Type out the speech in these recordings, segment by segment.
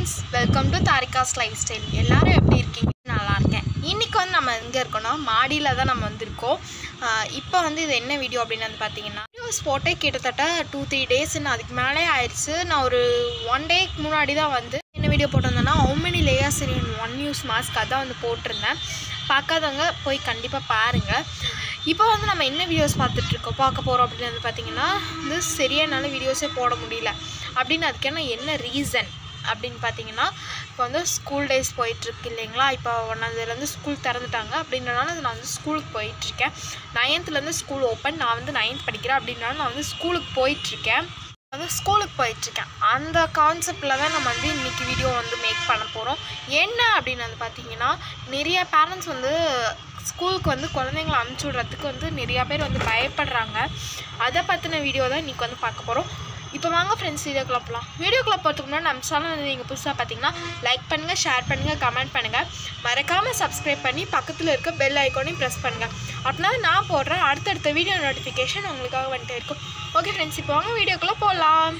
friends welcome to Tharika's lifestyle எல்லாரும் எப்படி இருக்கீங்க நல்லா இருக்கேன் இன்றைக்கி வந்து நம்ம எங்கே இருக்கோம்னா மாடியில் தான் நம்ம வந்திருக்கோம் இப்போ வந்து இது என்ன வீடியோ அப்படின்னு வந்து பார்த்தீங்கன்னா வீடியோஸ் போட்டே கிட்டத்தட்ட டூ த்ரீ டேஸ்ன்னு அதுக்கு மேலே ஆயிடுச்சு நான் ஒரு ஒன் டேக்கு முன்னாடி தான் வந்து என்ன வீடியோ போட்டிருந்தேன்னா how many layers in one use mask அதான் வந்து போட்டிருந்தேன் பார்க்காதவங்க போய் கண்டிப்பாக பாருங்கள் இப்போ வந்து நம்ம என்ன வீடியோஸ் பார்த்துட்ருக்கோம் பார்க்க போகிறோம் அப்படின்னு வந்து பார்த்தீங்கன்னா வந்து சரியா என்னால் வீடியோஸே போட முடியல அப்படின்னு அதுக்கான என்ன ரீசன் அப்படின்னு பார்த்தீங்கன்னா இப்போ வந்து ஸ்கூல் டேஸ் போயிட்டுருக்கு இல்லைங்களா இப்போ ஒன்றாவதுலேருந்து ஸ்கூல் திறந்துட்டாங்க அப்படின்றனால நான் வந்து ஸ்கூலுக்கு போயிட்டுருக்கேன் நைன்த்துலேருந்து ஸ்கூல் ஓப்பன் நான் வந்து நைன்த் படிக்கிறேன் அப்படின்றனால நான் வந்து ஸ்கூலுக்கு போயிட்டுருக்கேன் வந்து ஸ்கூலுக்கு போயிட்டுருக்கேன் அந்த கான்செப்டில் தான் நம்ம வந்து இன்றைக்கி வீடியோ வந்து மேக் பண்ண போகிறோம் என்ன அப்படின்னு வந்து பார்த்தீங்கன்னா நிறைய பேரண்ட்ஸ் வந்து ஸ்கூலுக்கு வந்து குழந்தைங்கள அனுப்பிச்சி விட்றதுக்கு வந்து நிறையா பேர் வந்து பயப்படுறாங்க அதை பற்றின வீடியோ தான் இன்றைக்கி வந்து பார்க்க போகிறோம் இப்போ வாங்க ஃப்ரெண்ட்ஸ் வீடியோக்குள்ள போகலாம் வீடியோக்குள்ள போகிறதுக்கு முன்னாடி நம்ம சேனல் வந்து நீங்கள் புதுசாக பார்த்தீங்கன்னா லைக் பண்ணுங்கள் ஷேர் பண்ணுங்கள் கமெண்ட் பண்ணுங்கள் மறக்காமல் சப்ஸ்கிரைப் பண்ணி பக்கத்தில் இருக்க பெல் ஐக்கானையும் ப்ரெஸ் பண்ணுங்கள் அப்படின்னா நான் போடுற அடுத்தடுத்த வீடியோ நோட்டிஃபிகேஷன் உங்களுக்காக வந்துட்டே இருக்கும் ஓகே ஃப்ரெண்ட்ஸ் இப்போ வாங்க வீடியோக்குள்ளே போகலாம்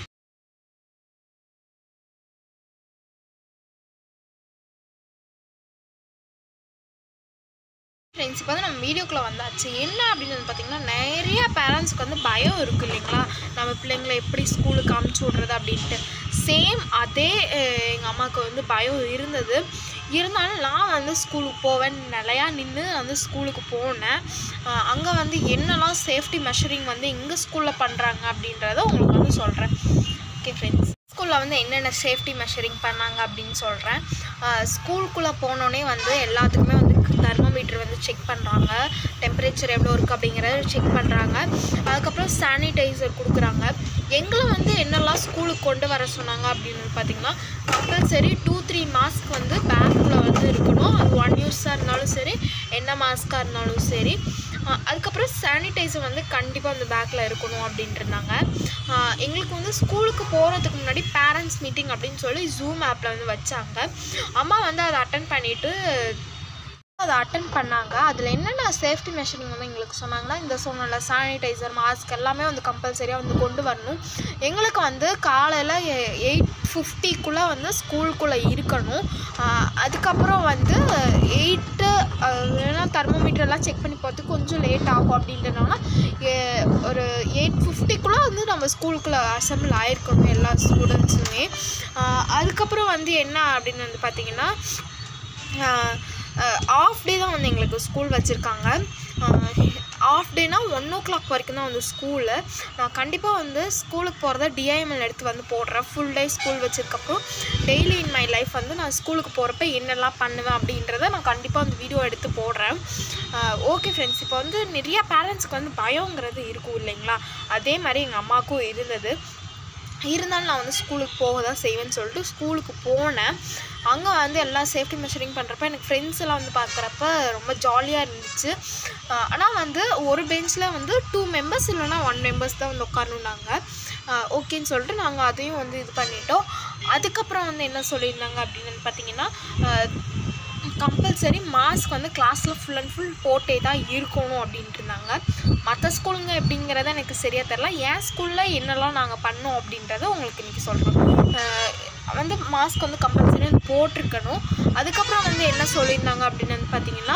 ஃப்ரெண்ட்ஸ் இப்போ வந்து நம்ம வீடியோக்குள்ளே வந்தாச்சு என்ன அப்படின்னு வந்து பார்த்திங்கன்னா நிறைய பேரண்ட்ஸ்க்கு வந்து பயம் இருக்குது இல்லைங்களா நம்ம பிள்ளைங்களை எப்படி ஸ்கூலுக்கு அமுச்சு விட்றது அப்படின்ட்டு சேம் அதே எங்கள் அம்மாவுக்கு வந்து பயம் இருந்தது இருந்தாலும் நான் வந்து ஸ்கூலுக்கு போவேன் நிலையா நின்று வந்து ஸ்கூலுக்கு போனேன் அங்கே வந்து என்னெல்லாம் சேஃப்டி மெஷரிங் வந்து எங்கள் ஸ்கூலில் பண்ணுறாங்க அப்படின்றத உங்களுக்கு வந்து சொல்கிறேன் ஓகே ஃப்ரெண்ட்ஸ் ஸ்கூலில் வந்து என்னென்ன சேஃப்டி மெஷரிங் பண்ணாங்க அப்படின்னு சொல்கிறேன் ஸ்கூலுக்குள்ளே போனோடனே வந்து எல்லாத்துக்குமே வந்து தெர்மோமீட்டர் வந்து செக் பண்ணுறாங்க டெம்பரேச்சர் எவ்வளோ இருக்குது அப்படிங்கிறத செக் பண்ணுறாங்க அதுக்கப்புறம் சானிடைசர் கொடுக்குறாங்க எங்களை வந்து என்னெல்லாம் ஸ்கூலுக்கு கொண்டு வர சொன்னாங்க அப்படின்னு பார்த்தீங்கன்னா கம்பல்சரி டூ த்ரீ மாஸ்க் வந்து பேக்கில் வந்து இருக்கணும் அது ஒன் யூஸாக இருந்தாலும் சரி என்ன மாஸ்க்காக இருந்தாலும் சரி அதுக்கப்புறம் சானிடைசர் வந்து கண்டிப்பாக அந்த பேக்கில் இருக்கணும் அப்படின்ட்டு இருந்தாங்க எங்களுக்கு வந்து ஸ்கூலுக்கு போகிறதுக்கு முன்னாடி பேரண்ட்ஸ் மீட்டிங் அப்படின்னு சொல்லி ஜூம் ஆப்பில் வந்து வச்சாங்க அம்மா வந்து அதை அட்டன் பண்ணிவிட்டு அதை அட்டன் பண்ணாங்க அதில் என்னென்ன சேஃப்டி மெஷரிங் வந்து எங்களுக்கு சொன்னாங்கன்னா இந்த சொன்னல சானிடைசர் மாஸ்க் எல்லாமே வந்து கம்பல்சரியாக வந்து கொண்டு வரணும் எங்களுக்கு வந்து காலையில் எயிட் ஃபிஃப்டிக்குள்ளே வந்து ஸ்கூலுக்குள்ளே இருக்கணும் அதுக்கப்புறம் வந்து எயிட்டு ஏன்னா தெர்மோமீட்டர்லாம் செக் பண்ணி பார்த்து கொஞ்சம் லேட் ஆகும் அப்படின்றனால ஒரு எயிட் ஃபிஃப்டிக்குள்ளே வந்து நம்ம ஸ்கூலுக்குள்ளே அசம்பிள் ஆகிருக்கணும் எல்லா ஸ்டூடெண்ட்ஸுமே அதுக்கப்புறம் வந்து என்ன அப்படின்னு வந்து பார்த்திங்கன்னா ஆஃப் டே தான் வந்து எங்களுக்கு ஸ்கூல் வச்சுருக்காங்க ஆஃப் டேனா ஒன் ஓ கிளாக் வரைக்கும் தான் வந்து ஸ்கூலு நான் கண்டிப்பாக வந்து ஸ்கூலுக்கு போகிறத டிஐஎம்எல் எடுத்து வந்து போடுறேன் ஃபுல் டே ஸ்கூல் வச்சுருக்கப்புறம் டெய்லி இன் மை லைஃப் வந்து நான் ஸ்கூலுக்கு போகிறப்ப என்னெல்லாம் பண்ணுவேன் அப்படின்றத நான் கண்டிப்பாக வந்து வீடியோ எடுத்து போடுறேன் ஓகே ஃப்ரெண்ட்ஸ் இப்போ வந்து நிறையா பேரண்ட்ஸ்க்கு வந்து பயங்கிறது இருக்கும் இல்லைங்களா அதே மாதிரி எங்கள் அம்மாவுக்கும் இருந்தது இருந்தாலும் நான் வந்து ஸ்கூலுக்கு போக தான் செய்வேன்னு சொல்லிட்டு ஸ்கூலுக்கு போனேன் அங்கே வந்து எல்லாம் சேஃப்டி மெஷரிங் பண்ணுறப்ப எனக்கு ஃப்ரெண்ட்ஸ் எல்லாம் வந்து பார்க்குறப்ப ரொம்ப ஜாலியாக இருந்துச்சு ஆனால் வந்து ஒரு பெஞ்சில் வந்து டூ மெம்பர்ஸ் இல்லைனா ஒன் மெம்பர்ஸ் தான் வந்து உட்காரணுன்னாங்க ஓகேன்னு சொல்லிட்டு நாங்கள் அதையும் வந்து இது பண்ணிட்டோம் அதுக்கப்புறம் வந்து என்ன சொல்லியிருந்தாங்க அப்படின்னு பார்த்தீங்கன்னா கம்பல்சரி மாஸ்க் வந்து கிளாஸில் ஃபுல் அண்ட் ஃபுல் போட்டே தான் இருக்கணும் அப்படின்ட்டு இருந்தாங்க மற்ற ஸ்கூலுங்க எப்படிங்கிறத எனக்கு சரியாக தெரில என் ஸ்கூலில் என்னெல்லாம் நாங்கள் பண்ணோம் அப்படின்றத உங்களுக்கு இன்றைக்கி சொல்கிறோம் வந்து மாஸ்க் வந்து கம்பல்சரி வந்து போட்டிருக்கணும் அதுக்கப்புறம் வந்து என்ன சொல்லியிருந்தாங்க அப்படின்னு வந்து பார்த்தீங்கன்னா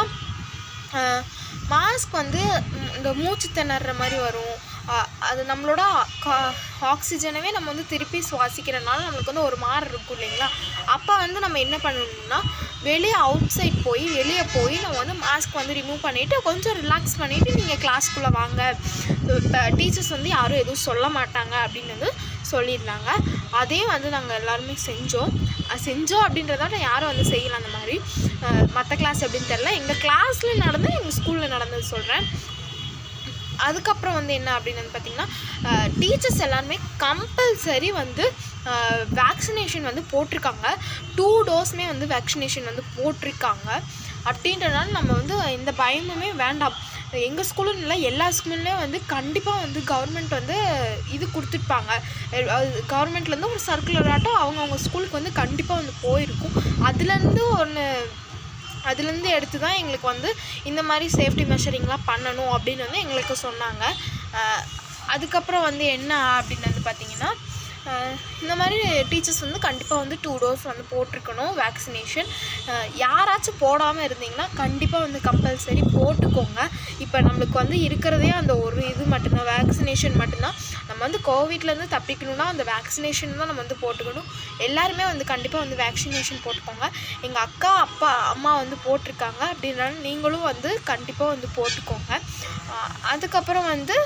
மாஸ்க் வந்து இந்த மூச்சு திணற மாதிரி வரும் அது நம்மளோட ஆக்சிஜனவே நம்ம வந்து திருப்பி சுவாசிக்கிறனால நம்மளுக்கு வந்து ஒரு மாதிரி இருக்கும் இல்லைங்களா அப்போ வந்து நம்ம என்ன பண்ணணும்னா வெளியே அவுட் சைட் போய் வெளியே போய் நம்ம வந்து மாஸ்க் வந்து ரிமூவ் பண்ணிவிட்டு கொஞ்சம் ரிலாக்ஸ் பண்ணிவிட்டு நீங்கள் கிளாஸ்க்குள்ளே வாங்க டீச்சர்ஸ் வந்து யாரும் எதுவும் சொல்ல மாட்டாங்க அப்படின்னு வந்து சொல்லியிருந்தாங்க அதையும் வந்து நாங்கள் எல்லாருமே செஞ்சோம் செஞ்சோம் அப்படின்றதால யாரும் வந்து செய்யலாம் அந்த மாதிரி மற்ற கிளாஸ் எப்படின்னு தெரில எங்கள் கிளாஸில் நடந்து எங்கள் ஸ்கூலில் நடந்தது சொல்கிறேன் அதுக்கப்புறம் வந்து என்ன அப்படின்னு வந்து பார்த்திங்கன்னா டீச்சர்ஸ் எல்லாருமே கம்பல்சரி வந்து வேக்சினேஷன் வந்து போட்டிருக்காங்க டூ டோஸ்மே வந்து வேக்சினேஷன் வந்து போட்டிருக்காங்க அப்படின்றனால நம்ம வந்து இந்த பயமுமே வேண்டாம் எங்கள் ஸ்கூலும் இல்லை எல்லா ஸ்கூல்லையும் வந்து கண்டிப்பாக வந்து கவர்மெண்ட் வந்து இது கொடுத்துருப்பாங்க கவர்மெண்ட்லேருந்து ஒரு சர்க்குலர் ஆட்டம் அவங்கவுங்க ஸ்கூலுக்கு வந்து கண்டிப்பாக வந்து போயிருக்கும் அதுலேருந்து ஒன்று அதுலேருந்து எடுத்து தான் எங்களுக்கு வந்து இந்த மாதிரி சேஃப்டி மெஷரிங்லாம் பண்ணணும் அப்படின்னு வந்து எங்களுக்கு சொன்னாங்க அதுக்கப்புறம் வந்து என்ன அப்படின்னு வந்து பார்த்திங்கன்னா அஹ் இந்த மாதிரி டீச்சர்ஸ் வந்து கண்டிப்பாக வந்து டூ டோஸ் வந்து போட்டிருக்கணும் வேக்சினேஷன் யாராச்சும் போடாமல் இருந்தீங்கன்னா கண்டிப்பாக வந்து கம்பல்சரி போட்டுக்கோங்க இப்போ நம்மளுக்கு வந்து இருக்கிறதே அந்த ஒரு இது மட்டும்தான் வேக்சினேஷன் மட்டும்தான் நம்ம வந்து கோவிட்லேருந்து தப்பிக்கணும்னா அந்த வேக்சினேஷன் தான் நம்ம வந்து போட்டுக்கணும் எல்லாருமே வந்து கண்டிப்பாக வந்து வேக்சினேஷன் போட்டுக்கோங்க எங்கள் அக்கா அப்பா அம்மா வந்து போட்டிருக்காங்க அப்படின்னாலும் நீங்களும் வந்து கண்டிப்பாக வந்து போட்டுக்கோங்க அஹ் அதுக்கப்புறம் வந்து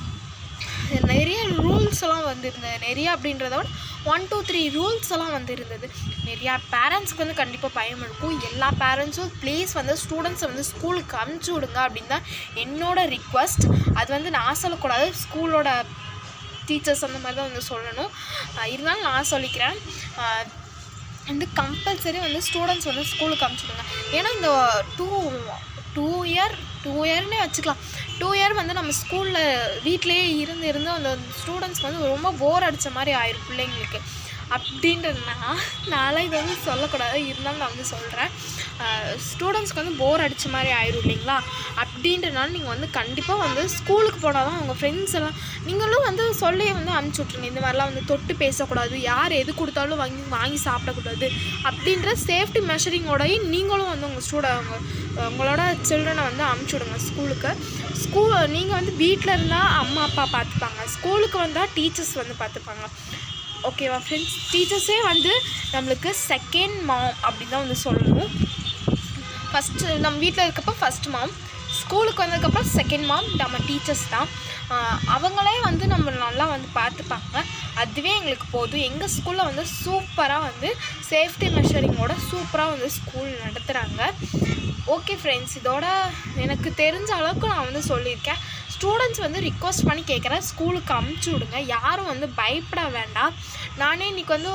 நிறைய ரூல்ஸ் எல்லாம் வந்துருந்தது நிறைய அப்படின்றத விட ஒன் டூ த்ரீ ரூல்ஸ் எல்லாம் வந்து இருந்தது நிறையா பேரண்ட்ஸ்க்கு வந்து கண்டிப்பாக பயம் இருக்கும் எல்லா பேரண்ட்ஸும் ப்ளீஸ் வந்து ஸ்டூடெண்ட்ஸை வந்து ஸ்கூலுக்கு அனுப்பிச்சி விடுங்க அப்படின்னு தான் என்னோட ரிக்வஸ்ட் அது வந்து நான் சொல்லக்கூடாது ஸ்கூலோட டீச்சர்ஸ் அந்த மாதிரி தான் வந்து சொல்லணும் அஹ் இருந்தாலும் நான் சொல்லிக்கிறேன் அஹ் வந்து கம்பல்சரி வந்து ஸ்டூடெண்ட்ஸ் வந்து ஸ்கூலுக்கு அனுப்பிச்சுடுங்க ஏன்னா இந்த டூ டூ இயர் டூ இயர்னே வச்சுக்கலாம் டூ இயர் வந்து நம்ம ஸ்கூலில் வீட்டிலேயே இருந்து இருந்து அந்த ஸ்டூடெண்ட்ஸ்க்கு வந்து ரொம்ப போர் அடித்த மாதிரி ஆயிரும் பிள்ளைங்களுக்கு அப்படின்றதுனா நான்லாம் இதை வந்து சொல்லக்கூடாது இருந்தாலும் நான் வந்து சொல்கிறேன் ஸ்டூடெண்ட்ஸ்க்கு வந்து போர் அடித்த மாதிரி ஆயிரும் இல்லைங்களா அப்படின்றனால நீங்கள் வந்து கண்டிப்பாக வந்து ஸ்கூலுக்கு போனால் தான் அவங்க ஃப்ரெண்ட்ஸ் எல்லாம் நீங்களும் வந்து சொல்லி வந்து அனுப்பிச்சி விட்ருங்க இந்த மாதிரிலாம் வந்து தொட்டு பேசக்கூடாது யார் எது கொடுத்தாலும் வாங்கி வாங்கி சாப்பிடக்கூடாது அப்படின்ற சேஃப்டி மெஷரிங்கோடையும் நீங்களும் வந்து உங்கள் ஸ்டூடெண்ட் அவங்க உங்களோட சில்ட்ரனை வந்து அனுப்பிச்சி விடுங்க ஸ்கூலுக்கு ஸ்கூல் நீங்கள் வந்து வீட்டில் இருந்தால் அம்மா அப்பா பார்த்துப்பாங்க ஸ்கூலுக்கு வந்தால் டீச்சர்ஸ் வந்து பார்த்துப்பாங்க ஓகேவா ஃப்ரெண்ட்ஸ் டீச்சர்ஸே வந்து நம்மளுக்கு செகண்ட் மாம் அப்படின்னு தான் வந்து சொல்லணும் ஃபஸ்ட்டு நம்ம வீட்டில் இருக்கப்போ ஃபஸ்ட் மாம் ஸ்கூலுக்கு வந்ததுக்கப்புறம் செகண்ட் மாம் நம்ம டீச்சர்ஸ் தான் ஆஹ் அவங்களே வந்து நம்ம நல்லா வந்து பார்த்துப்பாங்க அதுவே எங்களுக்கு போதும் எங்கள் ஸ்கூலில் வந்து சூப்பராக வந்து சேஃப்டி மெஷரிங்கோட சூப்பராக வந்து ஸ்கூல் நடத்துகிறாங்க ஓகே ஃப்ரெண்ட்ஸ் இதோட எனக்கு தெரிஞ்ச அளவுக்கு நான் வந்து சொல்லியிருக்கேன் ஸ்டூடெண்ட்ஸ் வந்து ரிக்வஸ்ட் பண்ணி கேட்குறேன் ஸ்கூலுக்கு அமுச்சு விடுங்க யாரும் வந்து பயப்பட வேண்டாம் நானே இன்றைக்கி வந்து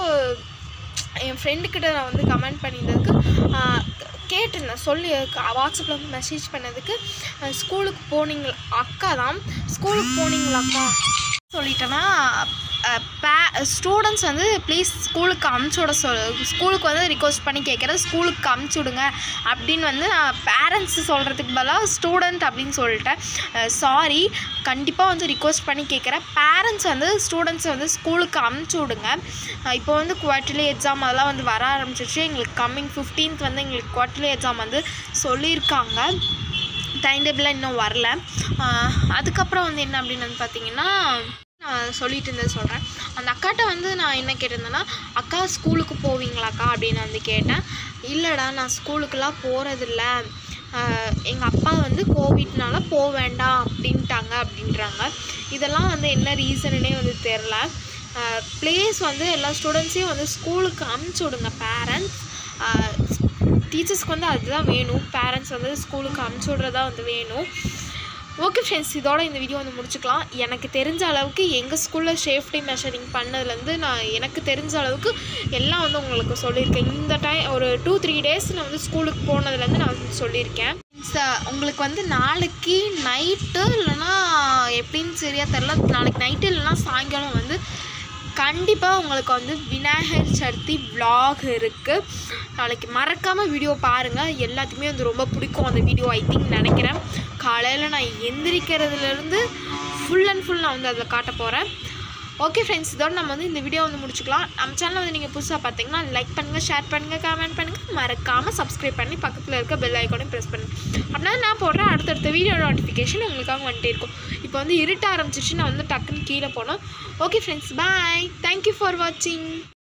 என் ஃப்ரெண்டுக்கிட்ட நான் வந்து கமெண்ட் பண்ணியிருந்ததுக்கு ஆஹ், கேட்டிருந்தேன் சொல்லி வாட்ஸ்அப்பில் வந்து மெசேஜ் பண்ணதுக்கு அஹ், ஸ்கூலுக்கு போனீங்களா அக்கா தான் ஸ்கூலுக்கு போனீங்களா அக்கா சொல்லிட்டேன்னா பே ஸ்டூடெண்ட்ஸ் வந்து ப்ளீஸ் ஸ்கூலுக்கு அமுச்சு விட சொல் ஸ்கூலுக்கு வந்து ரிக்வஸ்ட் பண்ணி கேட்குறேன் ஸ்கூலுக்கு அமுச்சு விடுங்க அப்படின்னு வந்து நான் பேரண்ட்ஸ் சொல்கிறதுக்கு பதிலாக ஸ்டூடெண்ட் அப்படின்னு சொல்லிட்டேன் சாரி கண்டிப்பாக வந்து ரிக்வஸ்ட் பண்ணி கேட்குறேன் பேரண்ட்ஸ் வந்து ஸ்டூடெண்ட்ஸை வந்து ஸ்கூலுக்கு அமுச்சு விடுங்க அஹ் இப்போ வந்து குவார்ட்டர்லி எக்ஸாம் அதெல்லாம் வந்து வர ஆரம்பிச்சிருச்சு எங்களுக்கு கம்மிங் ஃபிஃப்டீன்த் வந்து எங்களுக்கு குவார்ட்டர்லி எக்ஸாம் வந்து சொல்லியிருக்காங்க டைம் டேபிளாக இன்னும் வரல ஆஹ் அதுக்கப்புறம் வந்து என்ன அப்படின்னு வந்து பார்த்தீங்கன்னா நான் சொல்லிட்டு இருந்தது சொல்கிறேன் அந்த அக்காட்ட வந்து நான் என்ன கேட்டிருந்தேன்னா அக்கா ஸ்கூலுக்கு போவீங்களாக்கா அப்படின்னு வந்து கேட்டேன் இல்லைடா நான் ஸ்கூலுக்கெல்லாம் போகிறதில்ல எங்கள் அப்பா வந்து கோவிட்னால போக வேண்டாம் அப்படின்ட்டாங்க அப்படின்றாங்க இதெல்லாம் வந்து என்ன ரீசனுனே வந்து தெரில ப்ளேஸ் வந்து எல்லா ஸ்டூடெண்ட்ஸையும் வந்து ஸ்கூலுக்கு அமுச்சு விடுங்க பேரண்ட்ஸ் டீச்சர்ஸ்க்கு வந்து அதுதான் வேணும் பேரண்ட்ஸ் வந்து ஸ்கூலுக்கு அமுச்சு விட்றதா வந்து வேணும் ஓகே ஃப்ரெண்ட்ஸ் இதோட இந்த வீடியோ வந்து முடிச்சுக்கலாம் எனக்கு தெரிஞ்ச அளவுக்கு எங்கள் ஸ்கூலில் சேஃப்டி மெஷரிங் பண்ணதுலேருந்து நான் எனக்கு தெரிஞ்ச அளவுக்கு எல்லாம் வந்து உங்களுக்கு சொல்லியிருக்கேன் இந்த டைம் ஒரு டூ த்ரீ டேஸ் நான் வந்து ஸ்கூலுக்கு போனதுலேருந்து நான் வந்து சொல்லியிருக்கேன் ச- உங்களுக்கு வந்து நாளைக்கு நைட்டு இல்லைன்னா எப்படின்னு சரியா தெரில நாளைக்கு நைட்டு இல்லைன்னா சாயங்காலம் வந்து கண்டிப்பாக உங்களுக்கு வந்து விநாயகர் சதுர்த்தி vlog இருக்குது நாளைக்கு மறக்காமல் வீடியோ பாருங்கள் எல்லாத்துக்குமே வந்து ரொம்ப பிடிக்கும் அந்த வீடியோ ஐ திங்க் நினைக்கிறேன் காலையில் நான் எந்திரிக்கிறதுலேருந்து ஃபுல் அண்ட் ஃபுல் நான் வந்து அதில் காட்ட போகிறேன் ஓகே ஃப்ரெண்ட்ஸ் இதோட நம்ம வந்து இந்த வீடியோ வந்து முடிச்சுக்கலாம் நம்ம சேனல் வந்து நீங்கள் புதுசாக பார்த்தீங்கன்னா லைக் பண்ணுங்கள் ஷேர் பண்ணுங்கள் கமெண்ட் பண்ணுங்கள் மறக்காமல் சப்ஸ்கிரைப் பண்ணி பக்கத்தில் இருக்க பெல் ஐக்கானையும் ப்ரெஸ் பண்ணுங்கள் அப்படின்னா நான் போடுற அடுத்தடுத்த வீடியோ நோட்டிஃபிகேஷன் உங்களுக்காக வந்துட்டே இருக்கும் இப்போ வந்து இருட்ட ஆரம்பிச்சிருச்சு நான் வந்து டக்குன்னு கீழே போனோம் okay friends bye thank you for வாட்சிங்